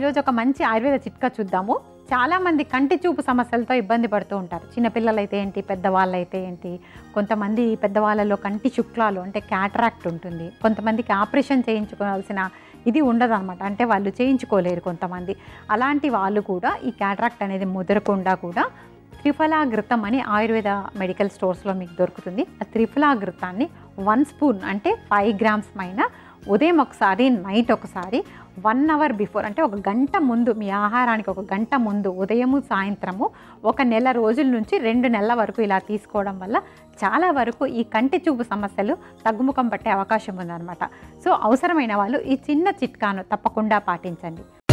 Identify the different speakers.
Speaker 1: ఈరోజు ఒక మంచి ఆయుర్వేద చిట్కా చూద్దాము చాలామంది కంటి చూపు సమస్యలతో ఇబ్బంది పడుతూ ఉంటారు చిన్నపిల్లలైతే ఏంటి పెద్దవాళ్ళు అయితే ఏంటి కొంతమంది పెద్దవాళ్ళలో కంటి శుక్లాలు అంటే క్యాటరాక్ట్ ఉంటుంది కొంతమందికి ఆపరేషన్ చేయించుకోవాల్సిన ఇది ఉండదన్నమాట అంటే వాళ్ళు చేయించుకోలేరు కొంతమంది అలాంటి వాళ్ళు కూడా ఈ క్యాటరాక్ట్ అనేది ముదరకుండా కూడా త్రిఫలాఘృతం అని ఆయుర్వేద మెడికల్ స్టోర్స్లో మీకు దొరుకుతుంది ఆ త్రిఫలాఘృతాన్ని వన్ స్పూన్ అంటే ఫైవ్ గ్రామ్స్ పైన ఉదయం ఒకసారి నైట్ ఒకసారి వన్ అవర్ బిఫోర్ అంటే ఒక గంట ముందు మీ ఆహారానికి ఒక గంట ముందు ఉదయము సాయంత్రము ఒక నెల రోజుల నుంచి రెండు నెలల వరకు ఇలా తీసుకోవడం వల్ల చాలా వరకు ఈ కంటి చూపు సమస్యలు తగ్గుముఖం పట్టే అవకాశం ఉందన్నమాట సో అవసరమైన వాళ్ళు ఈ చిన్న చిట్కాను తప్పకుండా పాటించండి